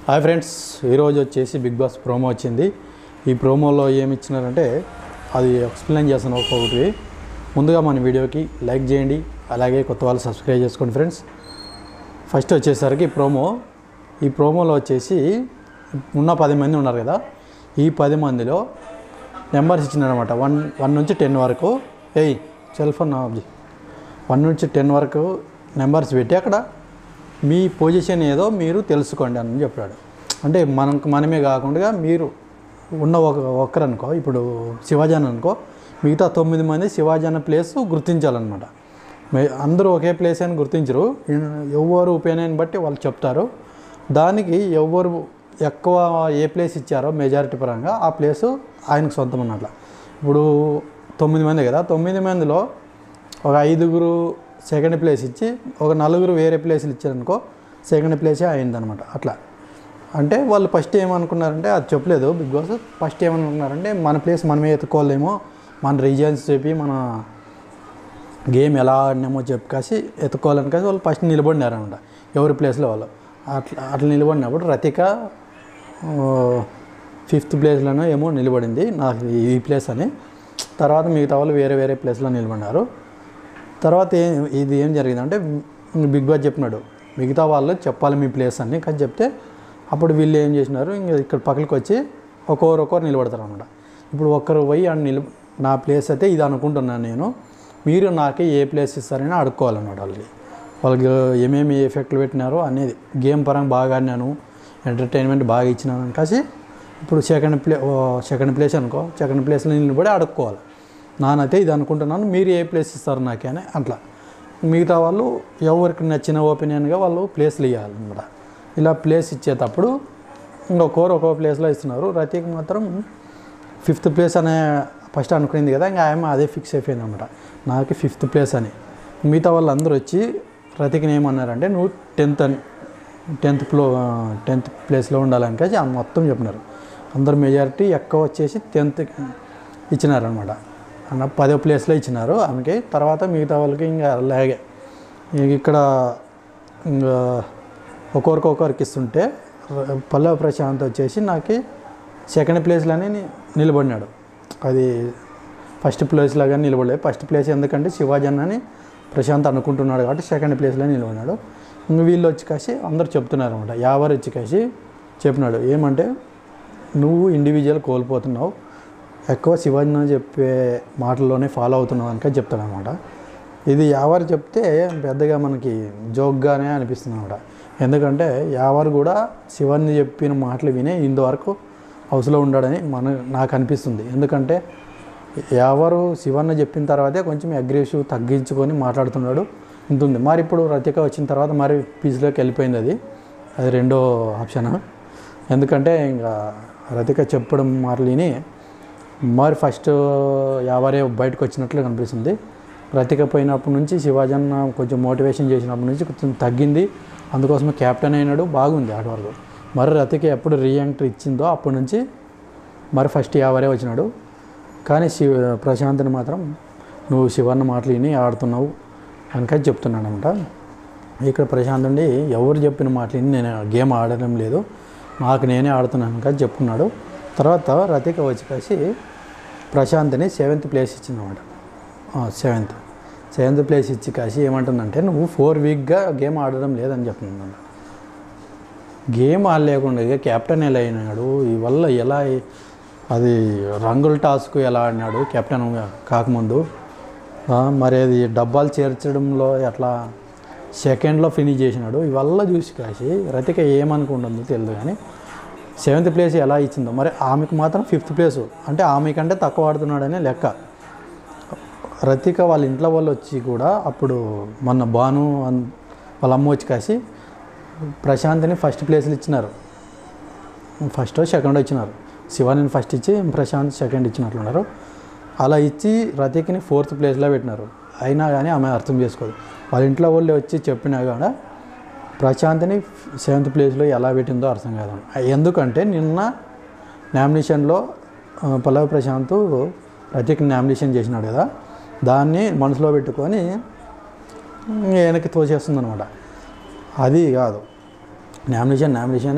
Hi friends ఈరోజు వచ్చేసి big boss promo వచ్చింది ఈ ప్రోమోలో ఏమి ఇచ్చినారంటే అది ఎక్స్ప్లెయిన్ చేస్తాను ఒక్కొక్కటి ముందుగా మన వీడియోకి లైక్ చేయండి అలాగే కొత్త వాళ్ళు సబ్స్క్రైబ్ చేసుకోండి ఫ్రెండ్స్ ఫస్ట్ వచ్చేసరికి ప్రోమో ఈ ప్రోమోలో వచ్చేసి ఉన్న పది మంది ఉన్నారు కదా ఈ పది మందిలో నెంబర్స్ ఇచ్చినారనమాట వన్ వన్ నుంచి టెన్ వరకు ఏయ్ సెల్ ఫోన్ ఆఫ్ చేయి. వన్ నుంచి టెన్ వరకు నెంబర్స్ పెట్టి అక్కడ మీ పొజిషన్ ఏదో మీరు తెలుసుకోండి అని చెప్పాడు అంటే మనం మనమే కాకుండా మీరు ఉన్న ఒక ఒక్కరు అనుకో ఇప్పుడు శివాజన్ అనుకో మిగతా తొమ్మిది మంది శివాజన్ ప్లేస్ గుర్తించాలన్నమాట మే- అందరూ ఒకే ప్లేస్ అని గుర్తించరు ఎవరు ఒపీనియన్ బట్టి వాళ్ళు చెప్తారు దానికి ఎవరు ఎక్కువ ఏ ప్లేస్ ఇచ్చారో మెజారిటీ పరంగా ఆ ప్లేసు ఆయనకు సొంతం అన్నట్ల ఇప్పుడు తొమ్మిది మంది కదా తొమ్మిది మందిలో ఒక ఐదుగురు సెకండ్ ప్లేస్ ఇచ్చి ఒక నలుగురు వేరే ప్లేసులు ఇచ్చారనుకో సెకండ్ ప్లేసే అయిందనమాట అట్లా అంటే వాళ్ళు ఫస్ట్ ఏమనుకున్నారంటే అది చెప్పలేదు బిగ్ బాస్ ఫస్ట్ ఏమనుకున్నారంటే మన ప్లేస్ మనమే ఎత్తుకోలేమో మన రీజన్స్ చెప్పి మన గేమ్ ఎలా ఆడినామో చెప్పి కాసి ఎత్తుకోవాలని కాసి వాళ్ళు ఫస్ట్ నిలబడినారనమాట ఎవరి ప్లేస్లో వాళ్ళు అట్లా అట్లా నిలబడినప్పుడు రతిక ఫిఫ్త్ ప్లేస్లోనో ఏమో నిలబడింది నాకు ఈ ప్లేస్ అని తర్వాత మిగతా వాళ్ళు వేరే వేరే ప్లేస్లో నిలబడినారు తర్వాత ఏ ఇది ఏం జరిగిందంటే బిగ్ బాస్ చెప్పినాడు మిగతా వాళ్ళు చెప్పాలి మీ ప్లేస్ అని కానీ చెప్తే అప్పుడు వీళ్ళు ఏం చేసినారు ఇంకా ఇక్కడ పక్కకి వచ్చి ఒక్కొక్కరు ఒక్కొక్కరు నిలబడతారు అనమాట ఇప్పుడు ఒక్కరు పోయి ఆడ నిల నా ప్లేస్ అయితే ఇది అనుకుంటున్నాను నేను మీరు నాకు ఏ ప్లేస్ ఇస్తారని అడుక్కోవాలన్నమాట వాళ్ళకి వాళ్ళకి ఏమేమి ఎఫెక్ట్లు పెట్టినారో అనేది గేమ్ పరంగా బాగా ఆడినాను ఎంటర్టైన్మెంట్ బాగా ఇచ్చినాను అని కాసి ఇప్పుడు సెకండ్ ప్లే సెకండ్ ప్లేస్ అనుకో సెకండ్ ప్లేస్లో నిలబడి అడుక్కోవాలి నానైతే ఇది అనుకుంటున్నాను మీరు ఏ ప్లేస్ ఇస్తారు నాకే అని అట్లా మిగతా వాళ్ళు ఎవరికి నచ్చిన ఒపీనియన్గా వాళ్ళు ప్లేస్లు ఇవ్వాలన్నమాట ఇలా ప్లేస్ ఇచ్చేటప్పుడు ఇంకొకరు ఒక్కో ప్లేస్లో ఇస్తున్నారు రతీకి మాత్రం ఫిఫ్త్ ప్లేస్ అనే ఫస్ట్ అనుకునేది కదా ఇంకా ఆమె అదే ఫిక్స్ అయిపోయింది అనమాట నాకు ఫిఫ్త్ ప్లేస్ అని మిగతా వాళ్ళందరూ వచ్చి రతికిని ఏమన్నారంటే నువ్వు టెన్త్ అని టెన్త్ ప్లో టెన్త్ ప్లేస్లో ఉండాలని కలిసి ఆమె మొత్తం చెప్పినారు అందరు మెజారిటీ ఎక్కువ వచ్చేసి టెన్త్ ఇచ్చినారనమాట అన్న పదో ప్లేస్లో ఇచ్చినారు ఆమెకి తర్వాత మిగతా వాళ్ళకి ఇంకా అలాగే ఇక ఇక్కడ ఇంకా ఒక్కొక్కరికి ఒక్కొక్కరికి ఇస్తుంటే ర- పల్లవ ప్రశాంత్ వచ్చేసి నాకు సెకండ్ ప్లేస్లోనే ని- నిలబడినాడు అది ఫస్ట్ ప్లేస్ లాగా నిలబడలేదు ఫస్ట్ ప్లేస్ ఎందుకంటే శివాజన్ అని ప్రశాంత్ అనుకుంటున్నాడు కాబట్టి సెకండ్ ప్లేస్లో నిలబడినాడు ఇంక వీళ్ళు వచ్చి కాసి అందరు చెప్తున్నారు అనమాట యావర్ వచ్చి కాసి చెప్పినాడు ఏమంటే నువ్వు ఇండివిజువల్ కోల్పోతున్నావు ఎక్కువ శివాజీ చెప్పే మాటల్లోనే ఫాలో అవుతున్నావు అనుక చెప్తాడు అనమాట ఇది యావర్ చెప్తే పెద్దగా మనకి జోక్గానే అనిపిస్తుంది అనమాట ఎందుకంటే యావర్ కూడా శివాన్ని చెప్పిన మాటలు వినే ఇంతవరకు హౌస్లో ఉన్నాడని మన నాకు అనిపిస్తుంది ఎందుకంటే ఎవరు శివన్న చెప్పిన తర్వాతే కొంచెం అగ్రెసివ్ తగ్గించుకొని మాట్లాడుతున్నాడు ఉంటుంది మరి ఇప్పుడు రతిక వచ్చిన తర్వాత మరి పీస్లోకి వెళ్ళిపోయింది అది అది రెండో ఆప్షన్ ఎందుకంటే ఇంకా రతిక చెప్పడం మాటలిని మరి ఫస్ట్ ఎవరే బయటకు వచ్చినట్లు కనిపిస్తుంది రతిక పోయినప్పటి నుంచి శివాజన్న కొంచెం మోటివేషన్ చేసినప్పటి నుంచి కొంచెం తగ్గింది అందుకోసమే క్యాప్టెన్ అయినాడు బాగుంది ఆట వరకు మరి రతిక ఎప్పుడు రీఎంట్రీ ఇచ్చిందో అప్పటి నుంచి మరి ఫస్ట్ ఎవరే వచ్చినాడు కానీ శివ ప్రశాంత్ని మాత్రం నువ్వు శివన్న మాటలు విని ఆడుతున్నావు అని చెప్తున్నాను అనమాట ఇక్కడ ప్రశాంత్ ఉండి ఎవరు చెప్పిన మాటలు విని నేను గేమ్ ఆడడం లేదు నాకు నేనే ఆడుతున్నాను కానీ చెప్పుకున్నాడు తర్వాత రతిక వచ్చి కలిసి ప్రశాంత్ని సెవెంత్ ప్లేస్ ఇచ్చిందన్నమాట సెవెంత్ సెవెంత్ ప్లేస్ ఇచ్చి కాసి ఏమంటుందంటే నువ్వు ఫోర్ వీక్గా గేమ్ ఆడడం లేదని చెప్తున్నాను గేమ్ ఆడలేకుండా ఇక కెప్టెన్ ఎలా అయినాడు ఈ వల్ల ఎలా అది రంగుల టాస్క్ ఎలా ఆడినాడు కెప్టెన్ కాకముందు ఆ, మరి అది డబ్బాలు చేర్చడంలో ఎట్లా సెకండ్లో ఫినిష్ చేసినాడు ఇవల్ల చూసి కాసి రతిక ఏమనుకుంటుందో తెలియదు కానీ సెవెంత్ ప్లేస్ ఎలా ఇచ్చిందో మరి ఆమెకు మాత్రం ఫిఫ్త్ ప్లేసు అంటే ఆమె కంటే తక్కువ ఆడుతున్నాడనే లెక్క రతిక వాళ్ళ ఇంట్లో వాళ్ళు వచ్చి కూడా అప్పుడు మొన్న బాను అన్- వాళ్ళ అమ్మ వచ్చి కాసి ప్రశాంత్ని ఫస్ట్ ప్లేస్లు ఇచ్చినారు ఫస్ట్ సెకండ్ ఇచ్చినారు శివాని ఫస్ట్ ఇచ్చి ప్రశాంత్ సెకండ్ ఇచ్చినట్లున్నారు అలా ఇచ్చి రతిక్ని ఫోర్త్ ప్లేస్లో పెట్టినారు అయినా కానీ ఆమె అర్థం చేసుకోదు వాళ్ళ ఇంట్లో వాళ్ళు వచ్చి చెప్పినా కూడా ప్రశాంత్ని సెవెంత్ ప్లేస్లో ఎలా పెట్టిందో అర్థం కాదు ఎందుకంటే నిన్న నామినేషన్లో ఆ, పల్లవి ప్రశాంత్ రతిక్ని నామినేషన్ చేసినాడు కదా దాన్ని మనసులో పెట్టుకొని వెనక్కి తోసేస్తుంది అనమాట అది కాదు నామినేషన్ నామినేషనే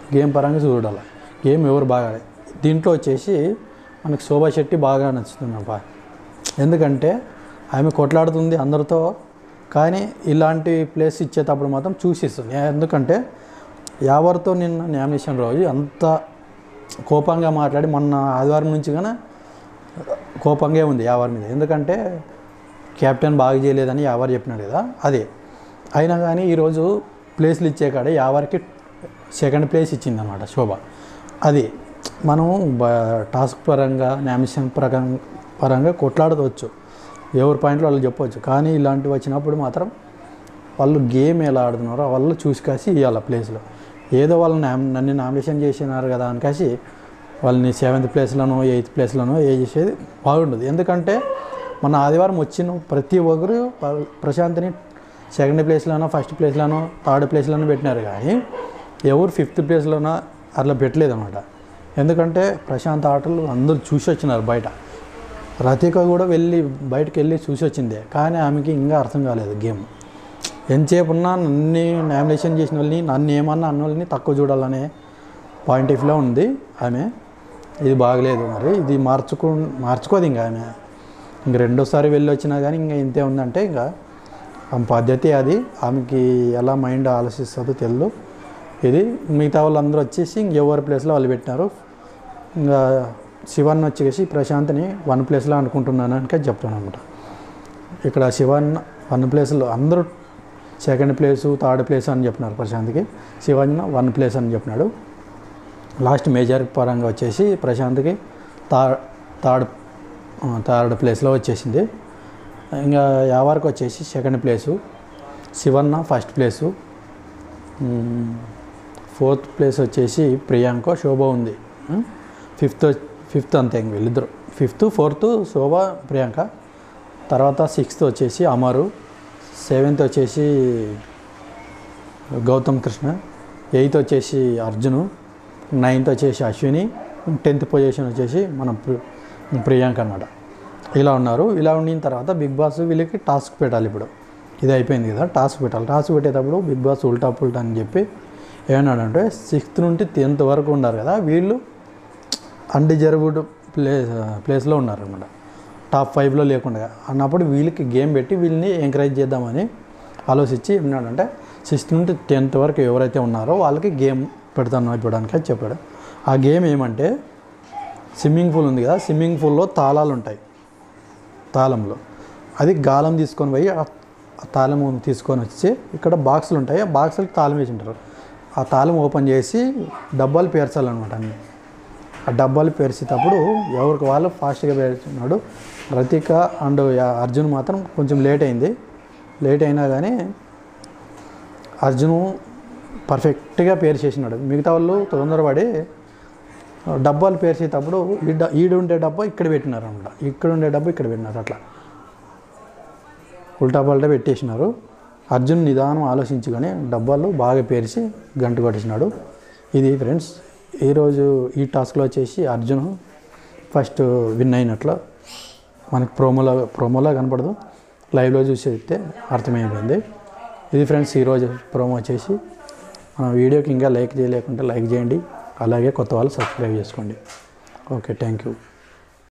గేమ్ పరంగా చూడాలి గేమ్ ఎవరు బాగా ఆడే- దీంట్లో వచ్చేసి మనకి శోభా శెట్టి బాగా నచ్చుతుంది అబ్బా ఎందుకంటే ఆమె కొట్లాడుతుంది అందరితో కానీ ఇలాంటి ప్లేస్ ఇచ్చేటప్పుడు మాత్రం చూసిస్తుంది ఎందుకంటే ఎవరితో నిన్న నామినేషన్ రోజు అంత కోపంగా మాట్లాడి మొన్న ఆదివారం నుంచి కానీ కోపంగా ఉంది యావర్ మీద ఎందుకంటే కెప్టెన్ బాగా చేయలేదని యావర్ చెప్పినాడు కదా అదే అయినా కానీ ఈరోజు ప్లేస్లు ఇచ్చే కాడే యావర్కి సెకండ్ ప్లేస్ ఇచ్చింది అనమాట శోభ అది మనం బ- టాస్క్ పరంగా నామినేషన్ పరంగా పరంగా కొట్లాడవచ్చు ఎవరి పాయింట్లో వాళ్ళు చెప్పవచ్చు కానీ ఇలాంటివి వచ్చినప్పుడు మాత్రం వాళ్ళు గేమ్ ఎలా ఆడుతున్నారో వాళ్ళు చూసి కాసి ఇవ్వాలి ప్లేస్లో ఏదో వాళ్ళు నామ్ నన్ను నామినేషన్ చేసినారు కదా అని కాసి వాళ్ళని సెవెంత్ ప్లేస్లోనో ఎయిత్ ప్లేస్లోనో ఏ చేసేది బాగుండదు ఎందుకంటే మన ఆదివారం వచ్చిన ప్రతి ఒక్కరు ప్ర- ప్రశాంత్ని సెకండ్ ప్లేస్లోనో ఫస్ట్ ప్లేస్లోనో థర్డ్ ప్లేస్లోనో పెట్టినారు కానీ ఎవరు ఫిఫ్త్ ప్లేస్లోనో అట్లా పెట్టలేదు అనమాట ఎందుకంటే ప్రశాంత్ ఆటలు అందరూ చూసి వచ్చినారు బయట రతిక కూడా వెళ్ళి బయటకు వెళ్ళి చూసి వచ్చిందే కానీ ఆమెకి ఇంకా అర్థం కాలేదు గేమ్ ఎంతసేపు ఉన్నా నన్ను నామినేషన్ చేసిన వాళ్ళని నన్ను ఏమన్నా అన్న వాళ్ళని తక్కువ చూడాలనే పాయింట్ ఆఫ్ వ్యూలో ఉంది ఆమె ఇది బాగలేదు మరి ఇది మార్చుకో మార్చుకోదు ఇంకా ఆమె ఇంక రెండోసారి వెళ్ళి వచ్చినా కానీ ఇంకా ఇంతే ఉందంటే ఇంకా ఆమె పద్ధతి అది ఆమెకి ఎలా మైండ్ ఆలోచిస్తుందో తెలియదు ఇది మిగతా వాళ్ళందరూ వచ్చేసి ఇంక ఎవరి ప్లేస్లో వాళ్ళు పెట్టినారు ఇంకా శివన్ వచ్చేసి ప్రశాంత్ని వన్ ప్లేస్లో అనుకుంటున్నాను అని చెప్తాను అనమాట ఇక్కడ శివన్ వన్ ప్లేస్లో అందరూ సెకండ్ ప్లేసు థర్డ్ ప్లేస్ అని చెప్పినారు ప్రశాంత్కి శివన్ వన్ ప్లేస్ అని చెప్పినాడు లాస్ట్ మేజర్ పరంగా వచ్చేసి ప్రశాంత్కి థర్డ్ థర్డ్ థర్డ్ ప్లేస్లో వచ్చేసింది ఇంకా యావారికి వచ్చేసి second place Shivanna first place fourth place వచ్చేసి ప్రియాంక శోభ ఉంది ఫిఫ్త్ ఫిఫ్త్ అంతే ఇంక వీళ్ళిద్దరు ఫిఫ్త్ ఫోర్త్ శోభ ప్రియాంక తర్వాత సిక్స్త్ వచ్చేసి అమరు సెవెంత్ వచ్చేసి గౌతమ్ కృష్ణ ఎయిత్ వచ్చేసి అర్జును నైన్త్ వచ్చేసి అశ్విని టెన్త్ పొజిషన్ వచ్చేసి మన ప్రి- ప్రియాంక అన్నమాట ఇలా ఉన్నారు ఇలా ఉండిన తర్వాత బిగ్ బాస్ వీళ్ళకి టాస్క్ పెట్టాలి ఇప్పుడు ఇది అయిపోయింది కదా టాస్క్ పెట్టాలి టాస్క్ పెట్టేటప్పుడు బిగ్ బాస్ ఉల్టా పుల్టా అని చెప్పి ఏమన్నాడంటే సిక్స్త్ నుండి టెన్త్ వరకు ఉన్నారు కదా వీళ్ళు అన్డిజర్వ్డ్ ప్లేస్ ప్లేస్లో ఉన్నారన్నమాట టాప్ ఫైవ్లో లేకుండా అన్నప్పుడు వీళ్ళకి గేమ్ పెట్టి వీళ్ళని ఎంకరేజ్ చేద్దామని ఆలోచించి ఏమన్నాడంటే సిక్స్త్ నుండి టెన్త్ వరకు ఎవరైతే ఉన్నారో వాళ్ళకి గేమ్ పెడతాను ఇవ్వడానికి అని చెప్పాడు ఆ గేమ్ ఏమంటే స్విమ్మింగ్ పూల్ ఉంది కదా స్విమ్మింగ్ పూల్లో తాళాలు ఉంటాయి తాళంలో అది గాలం తీసుకొని పోయి ఆ ఆ తాళం తీసుకొని వచ్చి ఇక్కడ బాక్సులు ఉంటాయి ఆ బాక్సులకి తాళం వేసి ఉంటారు ఆ తాళం ఓపెన్ చేసి డబ్బాలు పేర్చాలన్నమాట అన్ని ఆ డబ్బాలు పేర్చేటప్పుడు ఎవరికి వాళ్ళు ఫాస్ట్గా పేర్చున్నాడు రతిక అండ్ అర్జున్ మాత్రం కొంచెం లేట్ అయింది లేట్ అయినా కానీ అర్జును పర్ఫెక్ట్గా పేరు చేసినాడు మిగతా వాళ్ళు తొందరపడి డబ్బాలు పేర్చేటప్పుడు ఈ డ ఈడు ఉండే డబ్బా ఇక్కడ పెట్టినారు అనమాట ఇక్కడ ఉండే డబ్బా ఇక్కడ పెట్టినారు అట్లా ఉల్టా పల్టా పెట్టేసినారు అర్జున్ నిదానం ఆలోచించుకొని డబ్బాలు బాగా పేర్చి గంట కొట్టేసినాడు ఇది ఫ్రెండ్స్ ఈరోజు ఈ టాస్క్లో వచ్చేసి అర్జున్ ఫస్ట్ విన్ అయినట్లు మనకి ప్రోమోలో ప్రోమోలో కనపడదు లైవ్లో చూసి అయితే అర్థమైపోయింది ఇది ఫ్రెండ్స్ ఈరోజు ప్రోమో వచ్చేసి మన వీడియోకి ఇంకా లైక్ చేయలేకుంటే లైక్ చేయండి అలాగే కొత్త వాళ్ళు సబ్స్క్రైబ్ చేసుకోండి ఓకే థ్యాంక్ యూ